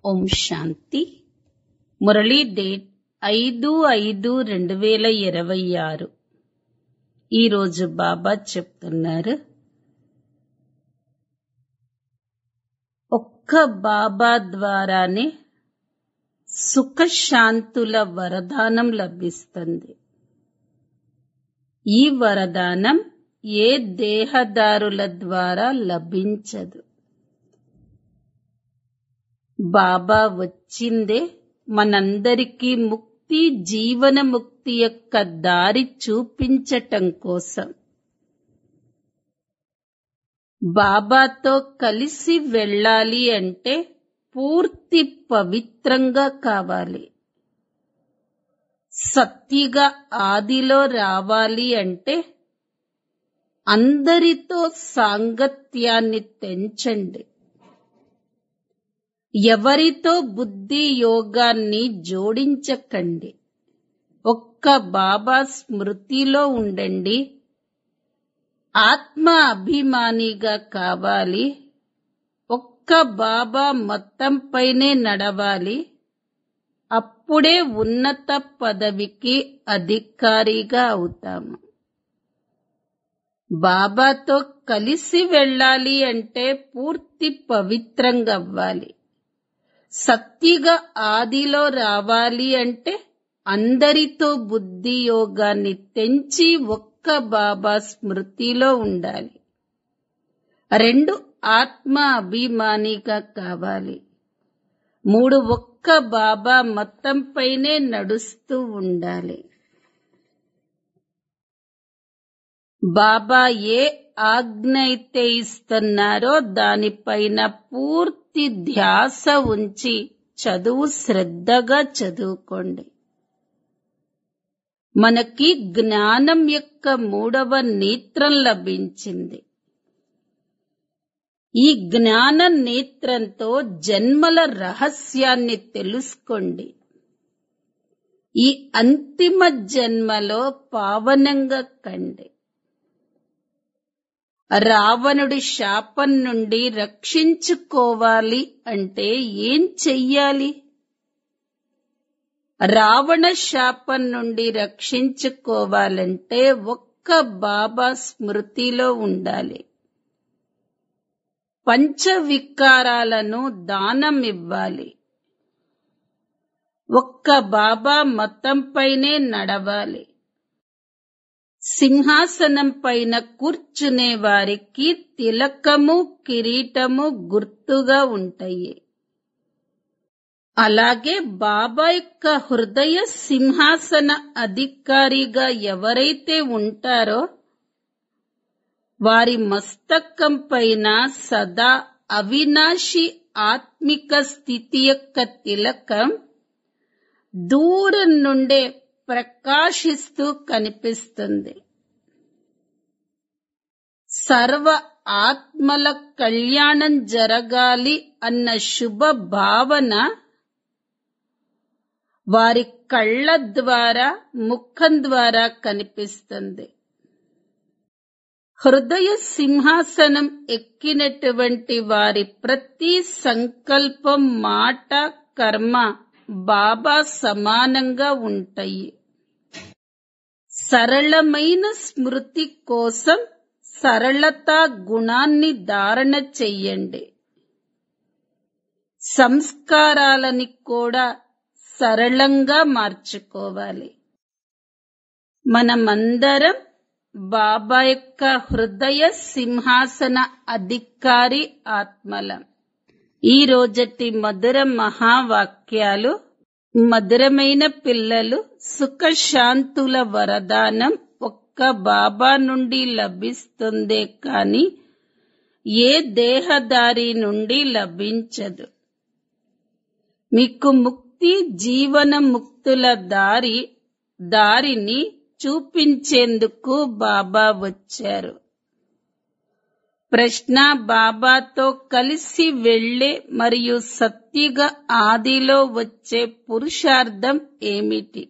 ఓం శాంతి Murali date ఐదు ఐదు రెండు వేల ఇరవై ఆరు ఈరోజు బాబా చెప్తున్నారు ఒక్క బాబా ద్వారానే సుఖశాంతుల వరదానం లభిస్తుంది ఈ వరదానం ఏ దేహదారుల ద్వారా లభించదు బాబా వచ్చిందే మనందరికీ ముక్తి జీవన ముక్తి యొక్క దారి చూపించటం కోసం బాబాతో కలిసి వెళ్ళాలి అంటే పూర్తి పవిత్రంగా కావాలి సత్తిగా ఆదిలో రావాలి అంటే అందరితో సాంగత్యాన్ని తెంచండి ఎవరితో బుద్ధి యోగాన్ని జోడించకండి ఒక్క బాబా స్మృతిలో ఉండండి ఆత్మ అభిమానిగా కావాలి ఒక్క బాబా మొత్తంపైనే నడవాలి అప్పుడే ఉన్నత పదవికి అధికారిగా అవుతాము బాబాతో కలిసి వెళ్ళాలి అంటే పూర్తి పవిత్రంగా అవ్వాలి సత్తిగా ఆదిలో రావాలి అంటే అందరితో బుద్ధి యోగాన్ని తెంచి ఒక్క బాబా స్మృతిలో ఉండాలి రెండు ఆత్మ అభిమానిగా కావాలి మూడు ఒక్క బాబా మొత్తంపైనే నడుస్తూ ఉండాలి బాబా ఏ ఆజ్ఞ అయితే ఇస్తున్నారో దానిపైన పూర్తి ధ్యాస ఉంచి చదువు శ్రద్ధగా చదువుకోండి మనకి జ్ఞానం యొక్క మూడవ నేత్రం లభించింది ఈ జ్ఞాన నేత్రంతో జన్మల రహస్యాన్ని తెలుసుకోండి ఈ అంతిమ జన్మలో పావనంగా కండి రావణుడి శాపం నుండి రక్షించుకోవాలి అంటే ఏం చెయ్యాలి రావణ శాపం నుండి రక్షించుకోవాలంటే ఒక్క బాబా స్మృతిలో ఉండాలి పంచవికారాలను దానం ఇవ్వాలి ఒక్క బాబా మతంపైనే నడవాలి సింహాసనం పైన కూర్చునే వారికి తిలకము కిరీటము గుర్తుగా ఉంటాయి అలాగే బాబా యొక్క హృదయ సింహాసన అధికారిగా ఎవరైతే ఉంటారో వారి మస్తకం పైన సదా అవినాశి ఆత్మిక స్థితి యొక్క తిలకం దూరం నుండే ప్రకాశిస్తూ కనిపిస్తుంది సర్వ ఆత్మల కళ్యాణం జరగాలి అన్న శుభ భావన వారి కళ్ళ ద్వారా ముఖం ద్వారా కనిపిస్తుంది హృదయ సింహాసనం ఎక్కినటువంటి వారి ప్రతి సంకల్పం మాట కర్మ బాబా సమానంగా ఉంటాయి సరళమైన స్మృతి కోసం సరళత గుణాన్ని ధారణ చెయ్యండి సంస్కారాలని కూడా సరళంగా మార్చుకోవాలి మనమందరం బాబా యొక్క హృదయ సింహాసన అధికారి ఆత్మలం ఈ రోజటి మధుర మహావాక్యాలు మధురమైన పిల్లలు సుఖశాంతుల వరదానం ఒక్క బాబా నుండి లభిస్తుందే కాని ఏ దేహదారి నుండి లభించదు మీకు ముక్తి జీవన ముక్తుల దారి దారిని చూపించేందుకు బాబా వచ్చారు ప్రశ్న బాబాతో కలిసి వెళ్లే మరియు సత్తిగా ఆదిలో వచ్చే పురుషార్థం ఏమిటి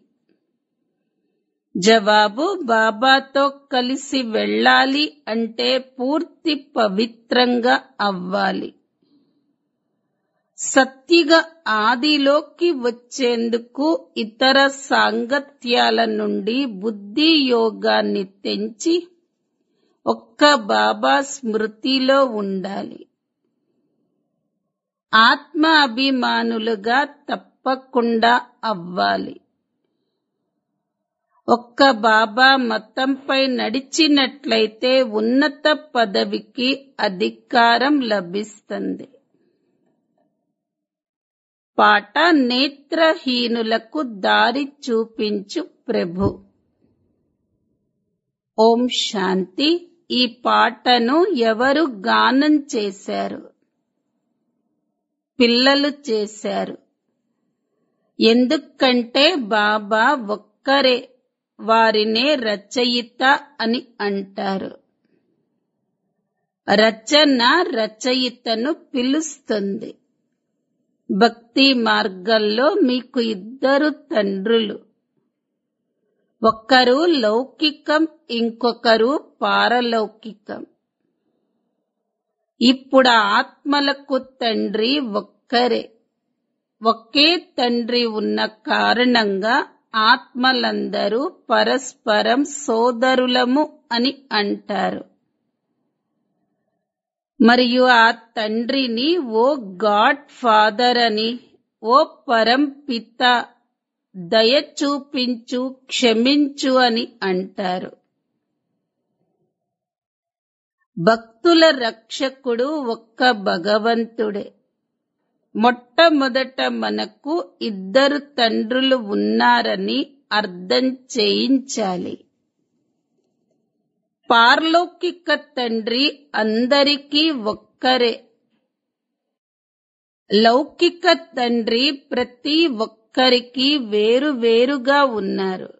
జవాబు బాబాతో కలిసి వెళ్ళాలి అంటే పూర్తి పవిత్రంగా అవ్వాలి సత్తిగ ఆదిలోకి వచ్చేందుకు ఇతర సాంగత్యాల నుండి బుద్ధి యోగాన్ని తెంచి ఒక్క బాబా స్మృతిలో ఉండాలి ఆత్మ అభిమానులుగా తప్పకుండా అవ్వాలి ఒక్క బాబా మతంపై నడిచినట్లయితే ఉన్నత పదవికి అధికారం లభిస్తుంది పాట నేత్రహీనులకు దారి చూపించు ప్రభు ఓం శాంతి ఈ పాటను ఎవరు గానం చేశారు పిల్లలు చేశారు ఎందుకంటే బాబా ఒక్కరే వారినే రచయిత అని అంటారు రచన రచయితను పిలుస్తుంది భక్తి మార్గంలో మీకు ఇద్దరు తండ్రులు ఒక్కరు లౌకికం ఇంకొకరు పారలౌకికం ఇప్పుడు ఆత్మలకు తండ్రి ఒక్కరే ఒకే తండ్రి ఉన్న కారణంగా ఆత్మలందరూ పరస్పరం సోదరులము అని అంటారు మరియు ఆ తండ్రిని ఓ గాడ్ ఫాదర్ అని ఓ పరం పిత దయ చూపించు క్షమించు అని అంటారు భక్తుల రక్షకుడు ఒక్క భగవంతుడే మొట్టమొదట మనకు ఇద్దరు తండ్రులు ఉన్నారని అర్థం చేయించాలి పార్లౌకిక తండ్రి అందరికీ ఒక్కరే లౌకిక తండ్రి ప్రతి ఒక్కరికి వేరు వేరుగా ఉన్నారు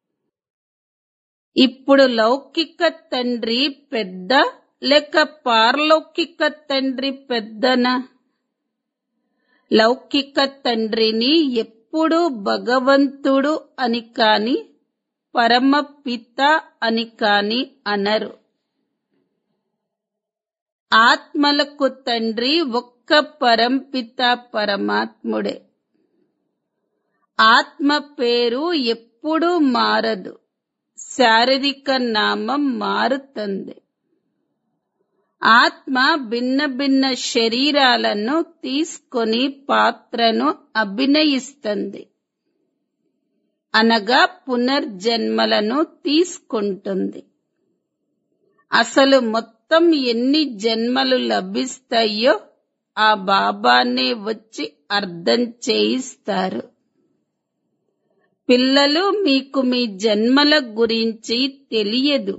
ఇప్పుడు లౌకిక తండ్రి పెద్ద లేక పారలౌకిక తండ్రి పెద్దనా లౌకిక తండ్రిని ఎప్పుడూ భగవంతుడు అని కాని పరమపిత అని కాని అనరు ఆత్మలకు తండ్రి ఒక్క పరంపిత పరమాత్ముడే ఆత్మ పేరు ఎప్పుడూ మారదు శారీరక నామం మారుతుంది ఆత్మ భిన్న భిన్న శరీరాలను తీసుకొని పాత్రను అభినయిస్తుంది అనగా పునర్జన్మలను తీసుకుంటుంది అసలు మొత్తం ఎన్ని జన్మలు లభిస్తాయో ఆ బాబానే వచ్చి అర్థం చేయిస్తారు పిల్లలు మీకు మీ జన్మల గురించి తెలియదు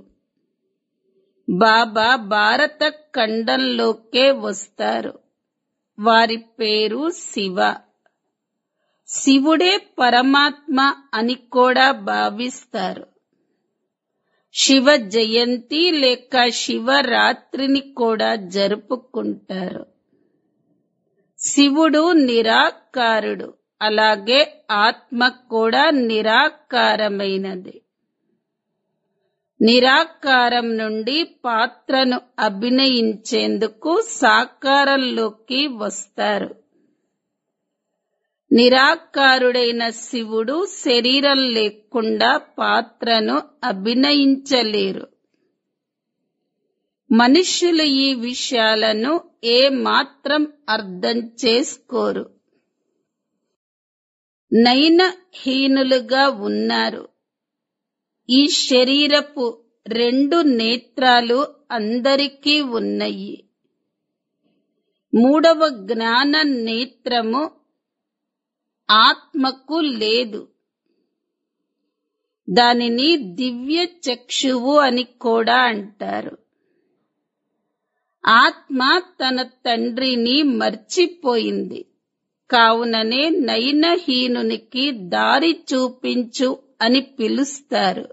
బాబా భారత ఖండంలోకే వస్తారు వారి పేరు శివ శివుడే పరమాత్మ అని కూడా భావిస్తారు శివ జయంతి లేక శివరాత్రిని కూడా జరుపుకుంటారు శివుడు నిరాకారుడు అలాగే ఆత్మ కూడా నిరాకారమైనది నిరాకారం నుండి పాత్రను అభినయించేందుకు సాకారంలోకి వస్తారు నిరాకారుడైన శివుడు శరీరం లేకుండా పాత్రను అభినయించలేరు మనుష్యులు ఈ విషయాలను ఏ మాత్రం అర్థం చేసుకోరు నయన హీనులుగా ఉన్నారు ఈ శరీరపు రెండు నేత్రాలు అందరికీ ఉన్నాయి మూడవ జ్ఞాన నేత్రము ఆత్మకు లేదు దానిని దివ్య చక్షువు అని కూడా అంటారు ఆత్మ తన తండ్రిని మర్చిపోయింది కావుననే నయనహీనునికి దారి చూపించు అని పిలుస్తారు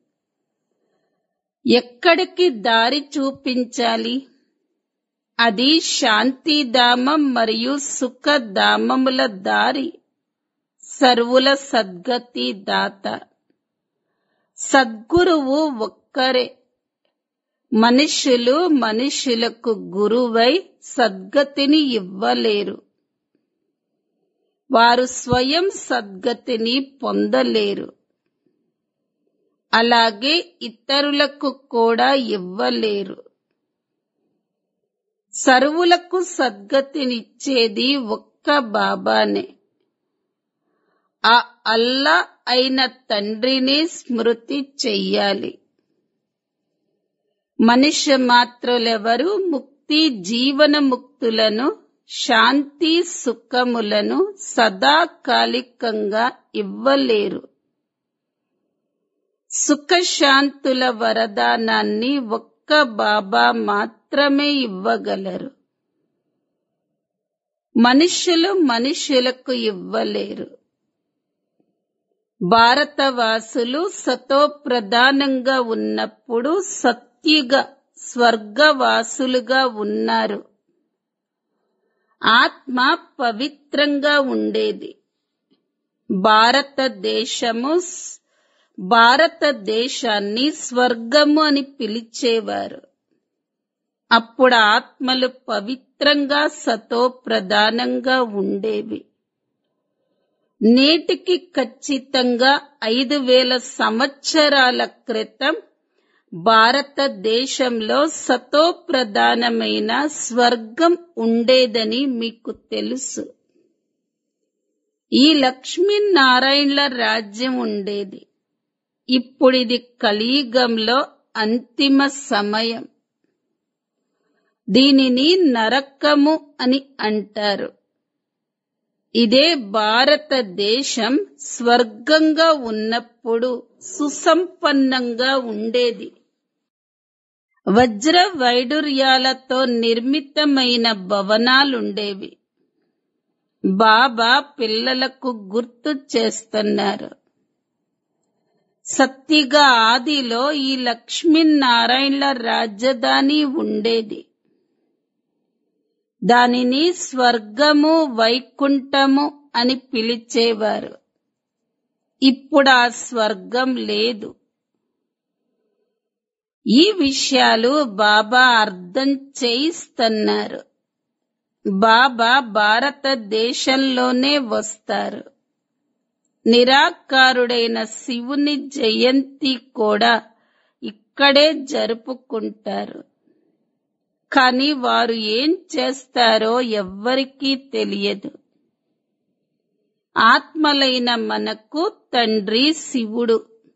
ఎక్కడికి దారి చూపించాలి అది శాంతిధామం మరియు సుఖధామముల దారి సర్వుల సద్గతి దాత సద్గురువు ఒక్కరే మనుష్యులు మనుష్యులకు గురువై సద్గతిని ఇవ్వలేరు వారు స్వయం సద్గతిని పొందలేరు అలాగే ఇతరులకు కూడా ఇవ్వలేరు సర్వులకు సద్గతినిచ్చేది ఒక్క బాబానే ఆ అల్లా అయిన తండ్రిని స్మృతి చెయ్యాలి మనుష్య మాత్రులెవరు ముక్తి జీవన ముక్తులను శాంతి సుఖములను సదాకాలికంగా ఇవ్వలేరు సుఖశాంతుల వరదానాన్ని ఒక్క బాబా మాత్రమే ఇవ్వగలరు మనుష్యులు మనుష్యులకు ఇవ్వలేరు భారతవాసులు సతో ప్రధానంగా ఉన్నప్పుడు సత్యుగ స్వర్గవాసులుగా ఉన్నారు ఆత్మ పవిత్రంగా ఉండేది భారతదేశము భారతదేశాన్ని స్వర్గము అని పిలిచేవారు అప్పుడు ఆత్మలు పవిత్రంగా సతో ప్రధానంగా ఉండేవి నేటికి ఖచ్చితంగా ఐదు వేల సంవత్సరాల క్రితం భారతదేశంలో సతో ప్రధానమైన స్వర్గం ఉండేదని మీకు తెలుసు ఈ లక్ష్మీనారాయణల రాజ్యం ఉండేది ఇప్పుడిది కలియుగంలో అంతిమ సమయం దీనిని నరకము అని అంటారు ఇదే భారతదేశం స్వర్గంగా ఉన్నప్పుడు సుసంపన్నంగా ఉండేది వజ్ర వైడూర్యాలతో నిర్మితమైన భవనాలుండేవి బాబా పిల్లలకు గుర్తు చేస్తున్నారు సత్తిగా ఆదిలో ఈ లక్ష్మీనారాయణల రాజధాని ఉండేది దానిని స్వర్గము వైకుంఠము అని పిలిచేవారు ఇప్పుడు ఆ స్వర్గం లేదు ఈ విషయాలు బాబా అర్థం చేయిస్తున్నారు బాబా భారతదేశంలోనే వస్తారు నిరాకారుడైన శివుని జయంతి కూడా ఇక్కడే జరుపుకుంటారు కానీ వారు ఏం చేస్తారో ఎవ్వరికీ తెలియదు ఆత్మలైన మనకు తండ్రి శివుడు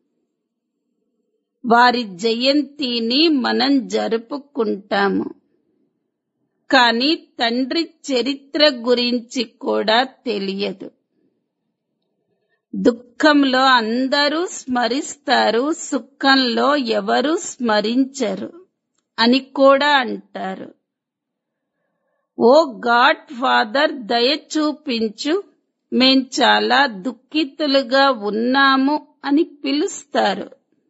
వారి జయంతిని మనం జరుపుకుంటాము కానీ తండ్రి చరిత్ర గురించి కూడా తెలియదు దుఃఖంలో అందరూ స్మరిస్తారు సుఖంలో ఎవరు స్మరించరు అని కూడా అంటారు ఓ గాడ్ ఫాదర్ దయ చూపించు మేం చాలా దుఃఖితులుగా ఉన్నాము అని పిలుస్తారు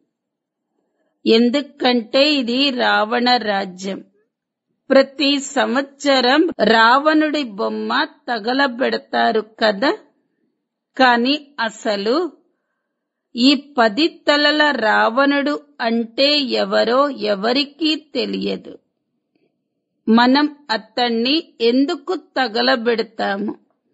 ఎందుకంటే ఇది రావణ రాజ్యం ప్రతి సంవత్సరం రావణుడి బొమ్మ తగలబెడతారు కదా కాని అసలు ఈ పది తలల రావణుడు అంటే ఎవరో ఎవరికీ తెలియదు మనం అతన్ని ఎందుకు తగలబెడతాము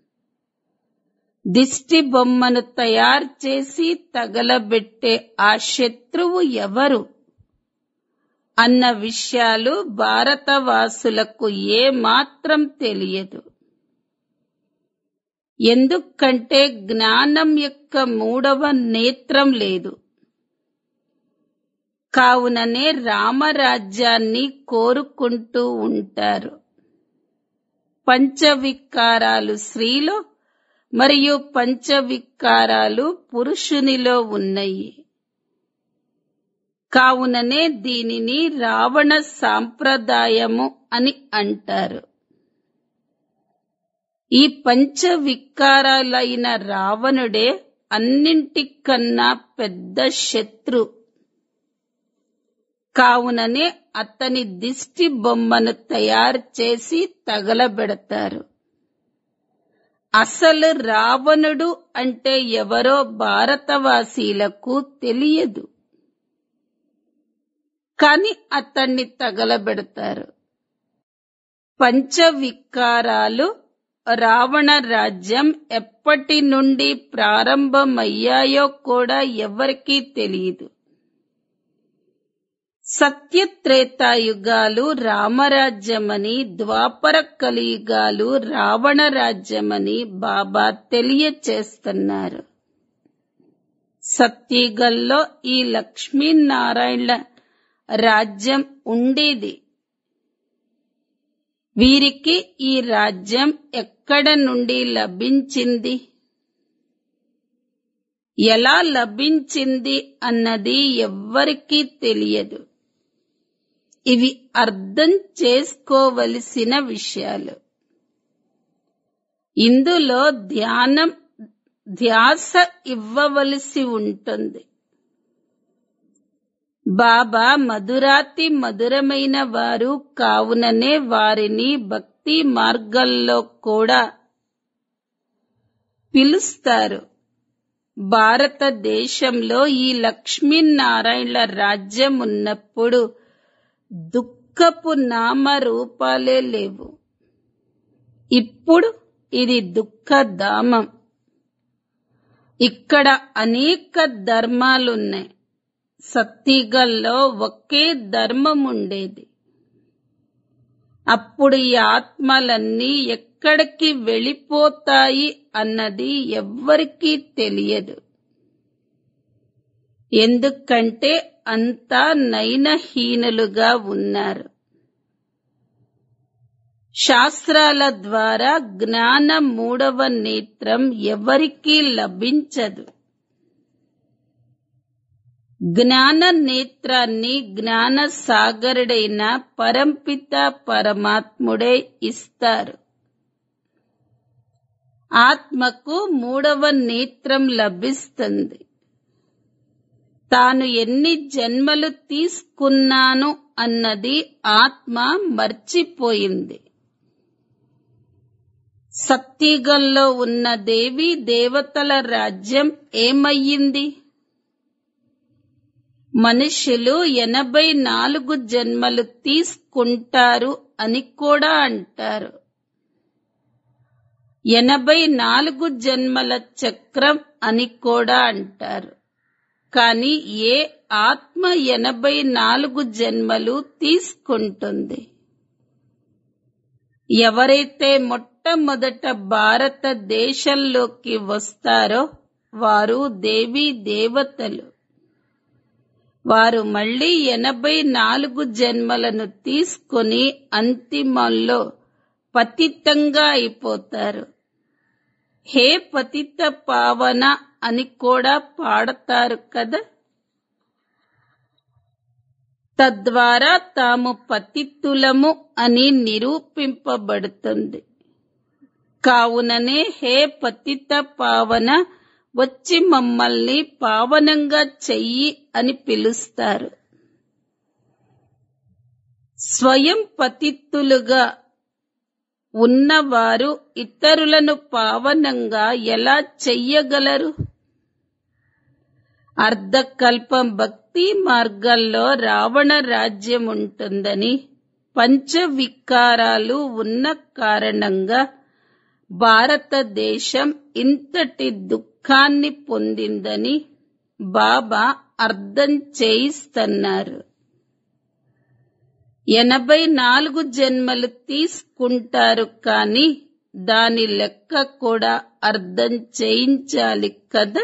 దిష్టి బొమ్మను తయారు చేసి తగలబెట్టే ఆ శత్రువు ఎవరు అన్న విషయాలు భారతవాసులకు ఏ మాత్రం తెలియదు ఎందుకంటే జ్ఞానం యొక్క మూడవ నేత్రం లేదు కావుననే రామరాజ్యాన్ని కోరుకుంటూ ఉంటారు పంచవికారాలు స్త్రీలో మరియు పంచవికారాలు పురుషునిలో ఉన్నాయి కావుననే దీనిని రావణ సాంప్రదాయము అని అంటారు ఈ పంచ వికారాలైన రావణుడే అన్నింటికన్నా పెద్ద శత్రు కావుననే అతని దిష్టి బొమ్మను తయారు చేసి తగలబెడతారు అసలు రావణుడు అంటే ఎవరో భారతవాసీలకు తెలియదు కాని అతన్ని తగలబెడతారు పంచవికారాలు రావణ రాజ్యం ఎప్పటి నుండి ప్రారంభమయ్యాయో కూడా ఎవరికీ తెలియదు సత్యత్రేతాయుగాలు రామరాజ్యమని ద్వాపర కలియుగాలు రావణ రాజ్యమని బాబా తెలియచేస్తున్నారు సత్యుగల్లో ఈ లక్ష్మీనారాయణ రాజ్యం ఉండేది వీరికి ఈ రాజ్యం ఎక్కడ నుండి లభించింది ఎలా లభించింది అన్నది ఎవ్వరికీ తెలియదు ఇవి అర్థం చేసుకోవలసిన విషయాలు ఇందులో ధ్యానం ధ్యాస ఇవ్వవలసి ఉంటుంది బాబా మధురాతి మధురమైన వారు కావుననే వారిని భక్తి మార్గంలో కూడా పిలుస్తారు భారతదేశంలో ఈ లక్ష్మీనారాయణ రాజ్యం ఉన్నప్పుడు దుఃఖపు నామ రూపాలే లేవు ఇప్పుడు ఇది దుఃఖధామం ఇక్కడ అనేక ధర్మాలున్నాయి సత్తిగల్లో ఒకే ధర్మం ఉండేది అప్పుడు ఈ ఆత్మలన్నీ ఎక్కడికి వెళ్ళిపోతాయి అన్నది ఎవ్వరికీ తెలియదు ఎందుకంటే అంతా నయనహీనులుగా ఉన్నారు శాస్త్రాల ద్వారా జ్ఞాన మూడవ నేత్రం ఎవరికీ లభించదు జ్ఞాన నేత్రాన్ని జ్ఞాన సాగరుడైన పరంపిత పరమాత్ముడే ఇస్తారు ఆత్మకు మూడవ నేత్రం లభిస్తుంది తాను ఎన్ని జన్మలు తీసుకున్నాను అన్నది ఆత్మ మర్చిపోయింది సత్యుగంలో ఉన్న దేవి దేవతల రాజ్యం ఏమయ్యింది మనుషులు ఎనభై నాలుగు జన్మలు తీసుకుంటారు అని కూడా అంటారు ఎనభై నాలుగు జన్మల చక్రం అని కూడా అంటారు కానీ ఏ ఆత్మ ఎనభై నాలుగు జన్మలు తీసుకుంటుంది ఎవరైతే మొట్టమొదట భారతదేశంలోకి వస్తారో వారు దేవీ దేవతలు వారు మళ్ళీ ఎనభై నాలుగు జన్మలను తీసుకొని అంతిమంలో పతితంగా అయిపోతారు హే పతిత పావన అని కూడా పాడతారు కదా తద్వారా తాము పతితులము అని నిరూపింపబడుతుంది కావుననే హే పతిత పావన వచ్చి మమ్మల్ని పావనంగా చెయ్యి అని పిలుస్తారు స్వయం పతిత్తులుగా ఉన్నవారు ఇతరులను పావనంగా ఎలా చెయ్యగలరు అర్ధకల్పం భక్తి మార్గాల్లో రావణ రాజ్యం ఉంటుందని పంచవికారాలు ఉన్న కారణంగా భారతదేశం ఇంతటి దుఃఖాన్ని పొందిందని బాబా అర్థం చేయిస్తున్నారు ఎనభై నాలుగు జన్మలు తీసుకుంటారు కానీ దాని లెక్క కూడా అర్థం చేయించాలి కదా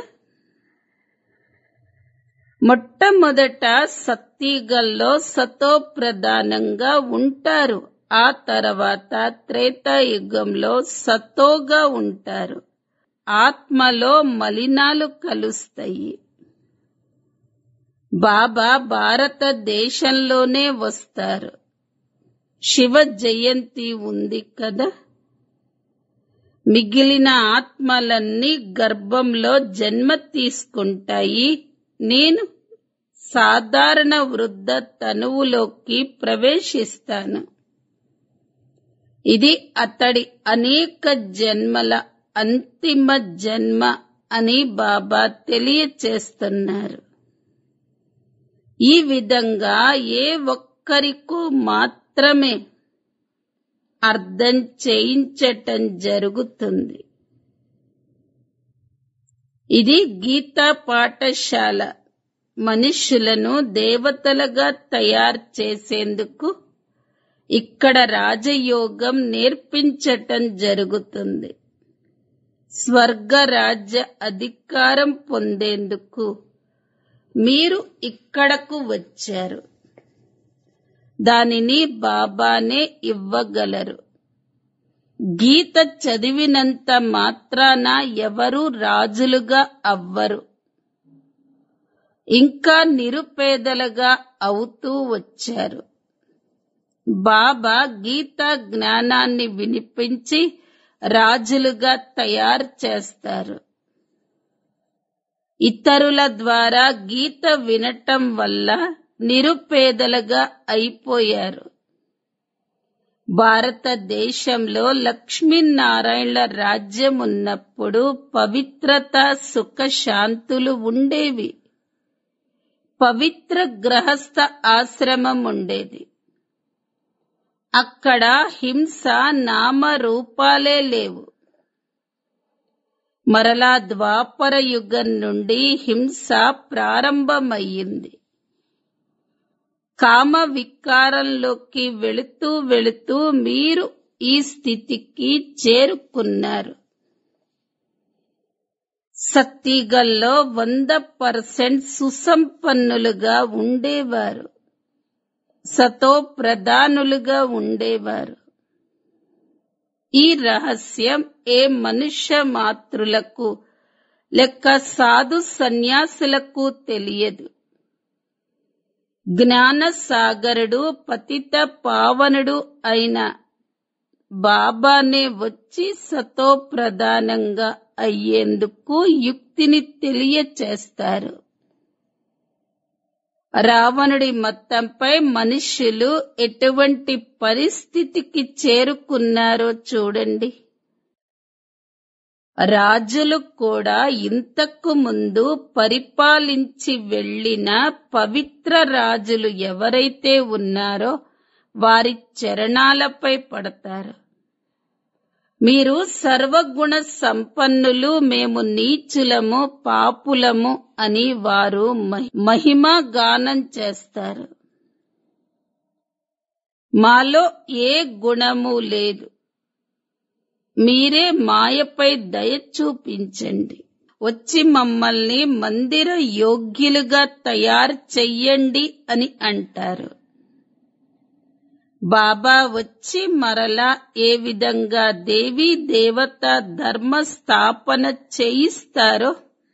మొట్టమొదట సత్తిగల్లో సతో ప్రధానంగా ఉంటారు ఆ తర్వాత త్రేతాయుగంలో సతోగా ఉంటారు ఆత్మలో మలినాలు కలుస్తాయి బాబా భారతదేశంలోనే వస్తారు శివ జయంతి ఉంది కదా మిగిలిన ఆత్మలన్నీ గర్భంలో జన్మ తీసుకుంటాయి నేను సాధారణ వృద్ధ తనువులోకి ప్రవేశిస్తాను ఇది అతడి అనేక జన్మల అంతిమ జన్మ అని బాబా తెలియచేస్తున్నారు ఈ విధంగా ఏ ఒక్కరికు మాత్రమే అర్థం చేయించటం జరుగుతుంది ఇది గీతా పాఠశాల మనుష్యులను దేవతలుగా తయారు చేసేందుకు ఇక్కడ రాజయోగం నేర్పించటం జరుగుతుంది స్వర్గ రాజ్య అధికారం పొందేందుకు మీరు ఇక్కడకు వచ్చారు దానిని బాబానే ఇవ్వగలరు గీత చదివినంత మాత్రాన ఎవరు రాజులుగా అవ్వరు ఇంకా నిరుపేదలుగా అవుతూ వచ్చారు బాబా గీతా జ్ఞానాన్ని వినిపించి రాజులుగా తయారు చేస్తారు ఇతరుల ద్వారా గీత వినటం వల్ల నిరుపేదలుగా అయిపోయారు భారతదేశంలో లక్ష్మీనారాయణల రాజ్యం ఉన్నప్పుడు పవిత్రత సుఖ శాంతులు ఉండేవి పవిత్ర గ్రహస్థ ఆశ్రమం ఉండేది అక్కడ హింస నామ రూపాలే లేవు మరలా ద్వాపర యుగం నుండి హింస ప్రారంభమయ్యింది కామ వికారంలోకి వెళుతూ వెళుతూ మీరు ఈ స్థితికి చేరుకున్నారు సత్తిగల్లో వంద పర్సెంట్ సుసంపన్నులుగా ఉండేవారు సతో ప్రధానులుగా ఉండేవారు ఈ రహస్యం ఏ మనుష్య మాతృలకు లెక్క సాధు సన్యాసులకు తెలియదు జ్ఞాన సాగరుడు పతిత పావనుడు అయిన బాబానే వచ్చి సతో ప్రధానంగా అయ్యేందుకు యుక్తిని తెలియచేస్తారు రావణుడి మొత్తంపై మనుష్యులు ఎటువంటి పరిస్థితికి చేరుకున్నారో చూడండి రాజులు కూడా ఇంతకు ముందు పరిపాలించి వెళ్లిన పవిత్ర రాజులు ఎవరైతే ఉన్నారో వారి చరణాలపై పడతారు మీరు సర్వగుణ సంపన్నులు మేము నీచులము పాపులము అని వారు మహిమా గానం చేస్తారు మాలో ఏ గుణము లేదు మీరే మాయపై దయ చూపించండి వచ్చి మమ్మల్ని మందిర యోగ్యులుగా తయారు చెయ్యండి అని అంటారు బాబా వచ్చి మరలా ఏ విధంగా దేవీ దేవత ధర్మ స్థాపన చేయిస్తారో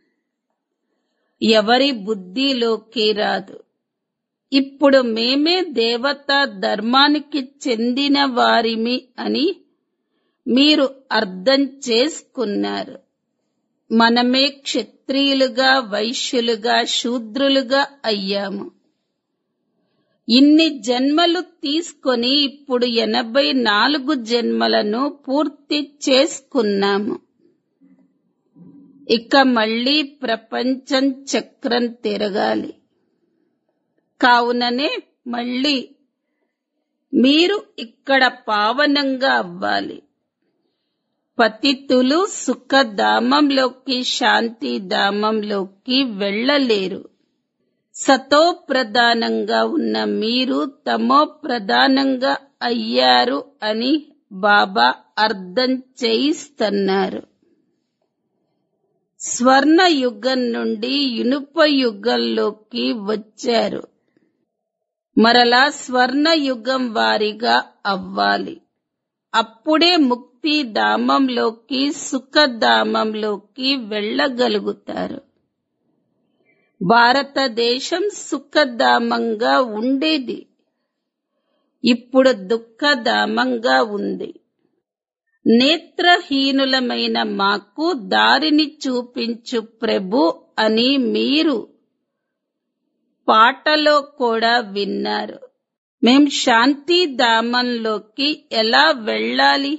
ఎవరి బుద్ధిలోకి రాదు ఇప్పుడు మేమే దేవతా ధర్మానికి చెందిన వారిమి అని మీరు అర్థం చేసుకున్నారు మనమే క్షత్రియులుగా వైశ్యులుగా శూద్రులుగా అయ్యాము ఇన్ని జన్మలు తీసుకొని ఇప్పుడు ఎనభై నాలుగు జన్మలను పూర్తి చేసుకున్నాము ఇక మళ్ళీ ప్రపంచం చక్రం తిరగాలి కావుననే మళ్ళీ మీరు ఇక్కడ పావనంగా అవ్వాలి పతితులు సుఖధామంలోకి శాంతిధామంలోకి వెళ్ళలేరు సతో ప్రధానంగా ఉన్న మీరు తమో ప్రధానంగా అయ్యారు అని బాబా అర్థం చేయిస్తున్నారు స్వర్ణ యుగం నుండి ఇనుప యుగంలోకి వచ్చారు మరలా స్వర్ణ యుగం వారిగా అవ్వాలి అప్పుడే ముక్తి ధామంలోకి సుఖధామంలోకి వెళ్ళగలుగుతారు భారతదేశం సుఖధామంగా ఉండేది ఇప్పుడు దుఃఖధామంగా ఉంది నేత్రహీనులమైన మాకు దారిని చూపించు ప్రభు అని మీరు పాటలో కూడా విన్నారు మేం శాంతిధామంలోకి ఎలా వెళ్ళాలి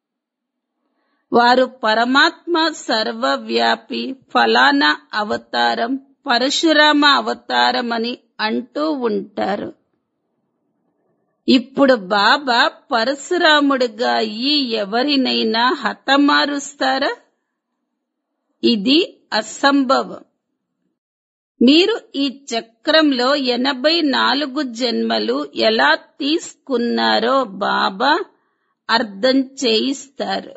వారు పరమాత్మ సర్వవ్యాపి ఫలానా అవతారం పరశురామ అవతారం అని అంటూ ఉంటారు ఇప్పుడు బాబా పరశురాముడిగా ఈ ఎవరినైనా హతమారుస్తారా ఇది అసంభవం మీరు ఈ చక్రంలో ఎనభై నాలుగు జన్మలు ఎలా తీసుకున్నారో బాబా అర్థం చేయిస్తారు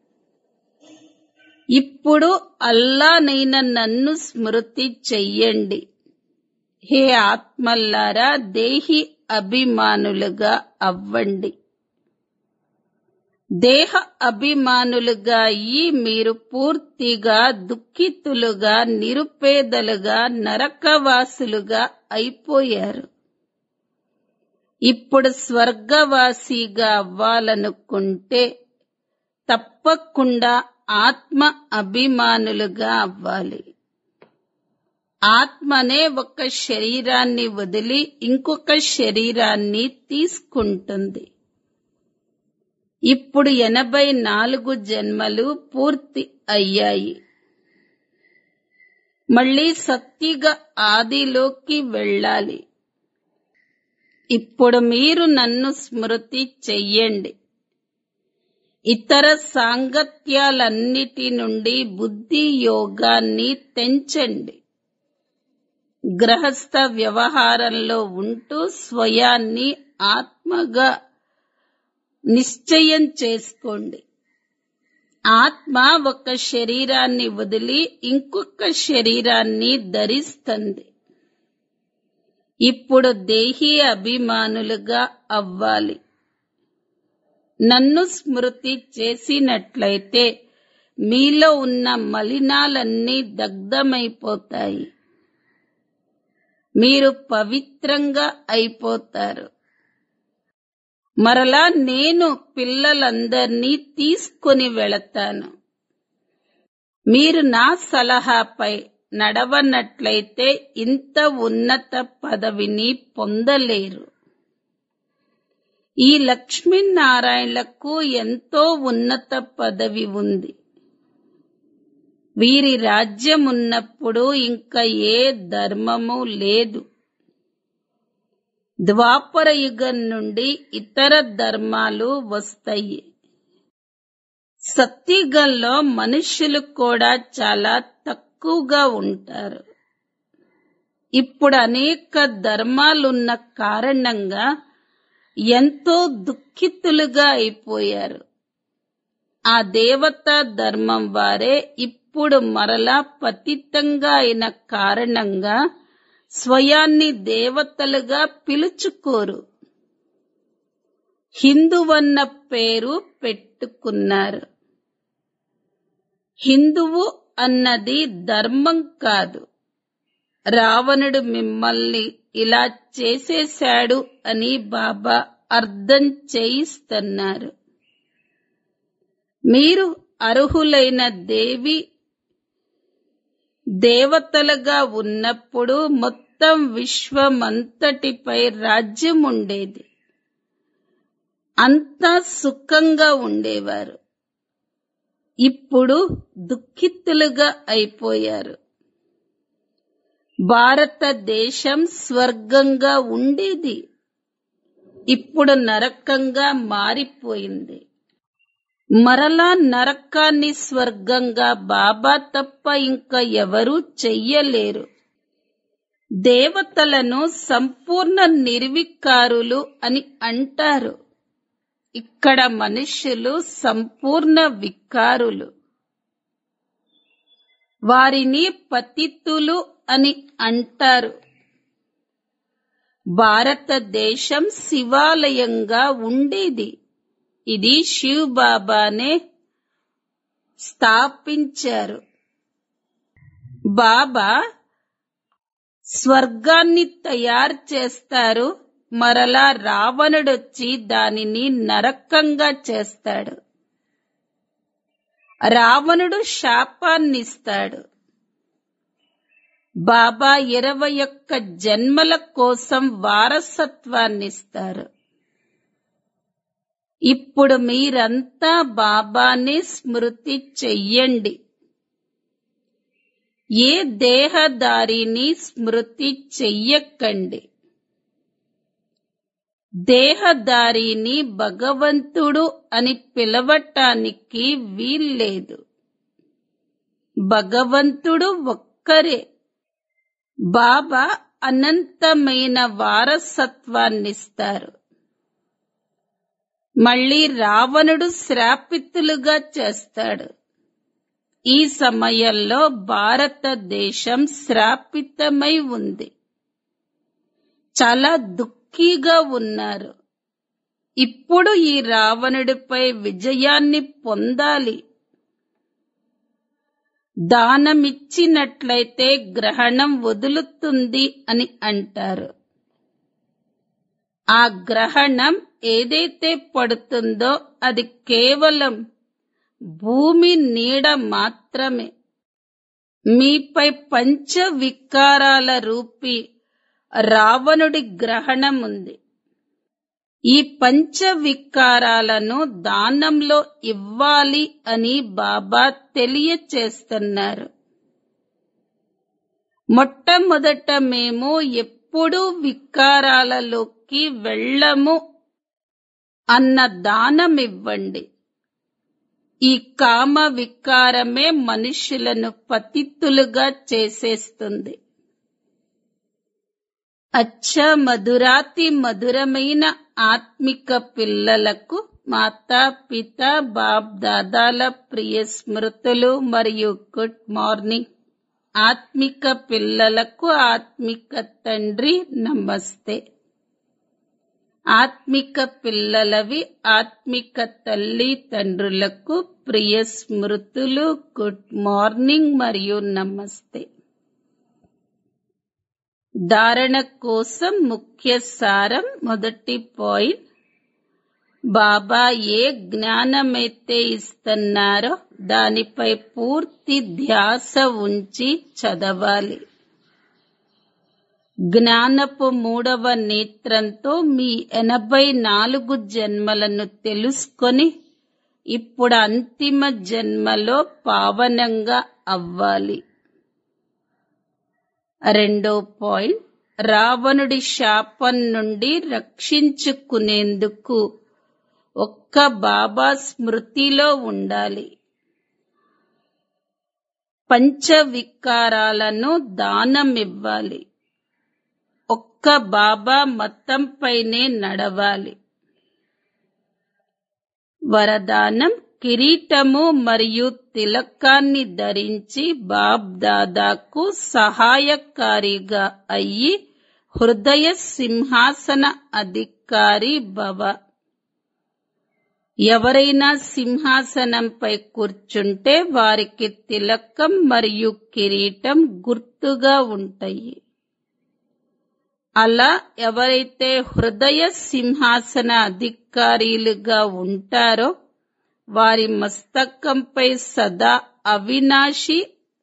ఇప్పుడు అల్లానైన నన్ను స్మృతి చెయ్యండి హే ఆత్మల్లారా దేహి అభిమానులుగా అవ్వండి దేహ అభిమానులుగా అయి మీరు పూర్తిగా దుఃఖితులుగా నిరుపేదలుగా నరకవాసులుగా అయిపోయారు ఇప్పుడు స్వర్గవాసిగా అవ్వాలనుకుంటే తప్పకుండా ఆత్మ అభిమానులుగా అవ్వాలి ఆత్మనే ఒక శరీరాన్ని వదిలి ఇంకొక శరీరాన్ని తీసుకుంటుంది ఇప్పుడు ఎనభై నాలుగు జన్మలు పూర్తి అయ్యాయి మళ్ళీ సత్తిగా ఆదిలోకి వెళ్ళాలి ఇప్పుడు మీరు నన్ను స్మృతి చెయ్యండి ఇతర సాంగత్యాలన్నిటి నుండి బుద్ధి యోగాన్ని తెంచండి గ్రహస్థ వ్యవహారంలో ఉంటూ స్వయాన్ని ఆత్మగా నిశ్చయం చేసుకోండి ఆత్మ ఒక శరీరాన్ని వదిలి ఇంకొక శరీరాన్ని ధరిస్తుంది ఇప్పుడు దేహీ అభిమానులుగా అవ్వాలి నన్ను స్మృతి చేసినట్లయితే మీలో ఉన్న మలినాలన్నీ దగ్ధమైపోతాయి మీరు పవిత్రంగా అయిపోతారు మరలా నేను పిల్లలందర్నీ తీసుకొని వెళతాను మీరు నా సలహాపై నడవనట్లయితే ఇంత ఉన్నత పదవిని పొందలేరు ఈ లక్ష్మీనారాయణలకు ఎంతో ఉన్నత పదవి ఉంది వీరి రాజ్యం ఉన్నప్పుడు ఇంకా ఏ ధర్మము లేదు ద్వాపర యుగం నుండి ఇతర ధర్మాలు వస్తాయి సత్యుగంలో మనుషులు కూడా చాలా తక్కువగా ఉంటారు ఇప్పుడు అనేక ధర్మాలున్న కారణంగా ఎంతో దుఃఖితులుగా అయిపోయారు ఆ దేవతా ధర్మం వారే ఇప్పుడు మరలా పతితంగా అయిన కారణంగా స్వయాన్ని దేవతలుగా పిలుచుకోరు హిందువన్న పేరు పెట్టుకున్నారు హిందువు అన్నది ధర్మం కాదు రావణుడు మిమ్మల్ని ఇలా చేసేశాడు అని బాబా అర్థం చేయిస్తున్నారు మీరు అర్హులైన దేవి దేవతలుగా ఉన్నప్పుడు మొత్తం విశ్వమంతటిపై రాజ్యం ఉండేది అంతా సుఖంగా ఉండేవారు ఇప్పుడు దుఃఖితులుగా అయిపోయారు భారతదేశం స్వర్గంగా ఉండేది ఇప్పుడు నరకంగా మారిపోయింది మరలా నరకాన్ని స్వర్గంగా బాబా తప్ప ఇంకా ఎవరూ చెయ్యలేరు దేవతలను సంపూర్ణ నిర్వికారులు అని అంటారు ఇక్కడ మనుష్యులు సంపూర్ణ వికారులు వారిని పతితులు అని అంటారు భారతదేశం శివాలయంగా ఉండేది ఇది శివ్ బాబానే స్థాపించారు బాబా స్వర్గాన్ని తయారు చేస్తారు మరలా రావణుడొచ్చి దానిని నరకంగా చేస్తాడు రావణుడు శాపాన్నిస్తాడు బాబా ఇరవై ఒక్క జన్మల కోసం వారసత్వాన్నిస్తారు ఇప్పుడు మీరంతా బాబాని స్మృతి చెయ్యండి ఏ దేహదారిని స్మృతి చెయ్యకండి దేహదారిని భగవంతుడు అని పిలవటానికి వీల్లేదు భగవంతుడు ఒక్కరే బాబా అనంతమైన వారసత్వాన్నిస్తారు మళ్ళీ రావణుడు శ్రాపితులుగా చేస్తాడు ఈ సమయంలో భారతదేశం శ్రాపితమై ఉంది చాలా దుఃఖీగా ఉన్నారు ఇప్పుడు ఈ రావణుడిపై విజయాన్ని పొందాలి దానమిచ్చినట్లయితే గ్రహణం వదులుతుంది అని అంటారు ఆ గ్రహణం ఏదైతే పడుతుందో అది కేవలం భూమి నీడ మాత్రమే మీపై పంచ వికారాల రూపి రావణుడి గ్రహణం ఉంది ఈ పంచ వికారాలను దానంలో ఇవ్వాలి అని బాబా తెలియచేస్తున్నారు మొట్టమొదట మేము ఎప్పుడూ వికారాలలోకి వెళ్ళము అన్న దానం ఇవ్వండి ఈ కామ వికారమే మనుషులను పతిత్తులుగా చేసేస్తుంది అచ్చ మధురాతి మధురమైన ఆత్మిక పిల్లలకు మాతా పిత బాప్ దాదాల ప్రియ స్మృతులు మరియు గుడ్ మార్నింగ్ ఆత్మిక పిల్లలకు ఆత్మిక తండ్రి నమస్తే ఆత్మిక పిల్లలవి ఆత్మిక తల్లి తండ్రులకు ప్రియ స్మృతులు గుడ్ మార్నింగ్ మరియు నమస్తే ధారణ కోసం ముఖ్య సారం మొదటి పాయింట్ బాబా ఏ జ్ఞానమైతే ఇస్తున్నారో దానిపై పూర్తి ధ్యాస ఉంచి చదవాలి జ్ఞానపు మూడవ నేత్రంతో మీ ఎనభై నాలుగు జన్మలను తెలుసుకొని ఇప్పుడు అంతిమ జన్మలో పావనంగా అవ్వాలి రెండో పాయింట్ రావణుడి శాపం నుండి రక్షించుకునేందుకు ఒక్క బాబా స్మృతిలో ఉండాలి పంచ వికారాలను దానం ఇవ్వాలి ఒక్క బాబా మతంపైనే నడవాలి వరదానం కిరీటము మరియు తిలకాన్ని ధరించి బాబ్ దాదాకు సహాయకారిగా అయ్యి హృదయ సింహాసన అధికారి భవ ఎవరైనా సింహాసనంపై కూర్చుంటే వారికి తిలకం మరియు కిరీటం గుర్తుగా ఉంటాయి అలా ఎవరైతే హృదయ సింహాసన అధికారులుగా ఉంటారో వారి మస్తకంపై సదా అవినాశి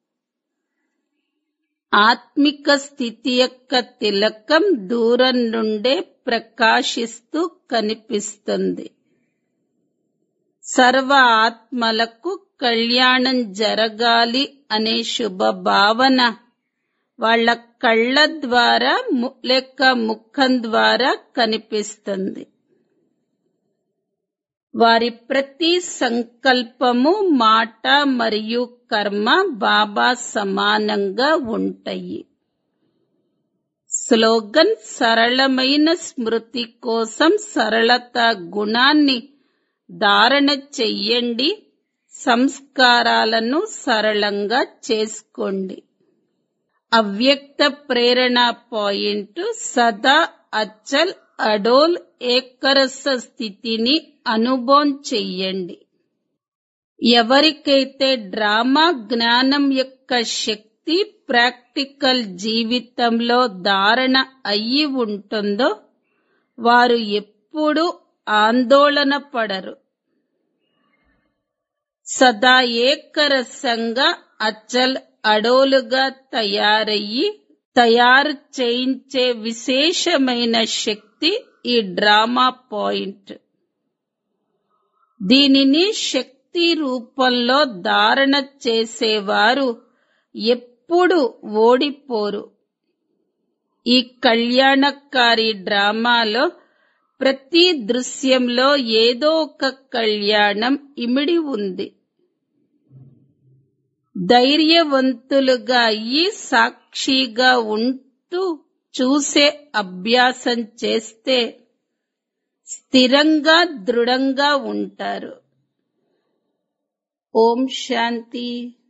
ఆత్మిక స్థితి యొక్క తిలకం దూరం నుండే ప్రకాశిస్తూ కనిపిస్తుంది సర్వ ఆత్మలకు కళ్యాణం జరగాలి అనే శుభ భావన వాళ్ళ కళ్ళ ద్వారా ము- లేక ముఖం ద్వారా కనిపిస్తుంది వారి ప్రతి సంకల్పము మాట మరియు కర్మ బాబా సమానంగా ఉంటాయి స్లోగన్ సరళమైన స్మృతి కోసం సరళత గుణాన్ని ధారణ చెయ్యండి సంస్కారాలను సరళంగా చేసుకోండి అవ్యక్త ప్రేరణ పాయింట్ సదా అచల్ అడోల్ ఏకరస స్థితిని అనుభవం చెయ్యండి ఎవరికైతే డ్రామా జ్ఞానం యొక్క శక్తి ప్రాక్టికల్ జీవితంలో ధారణ అయ్యి ఉంటుందో వారు ఎప్పుడూ ఆందోళన పడరు సదా ఏకరసంగా అచల్ అడోలుగా తయారయ్యి తయారు చేయించే విశేషమైన శక్తి ఈ డ్రామా పాయింట్ దీనిని శక్తి రూపంలో ధారణ చేసేవారు ఎప్పుడు ఓడిపోరు ఈ కళ్యాణకారి డ్రామాలో ప్రతి దృశ్యంలో ఏదో ఒక కళ్యాణం ఇమిడి ఉంది ధైర్యవంతులుగా అయ్యి సాక్షిగా ఉంటూ చూసే అభ్యాసం చేస్తే స్థిరంగా దృఢంగా ఉంటారు ఓం శాంతి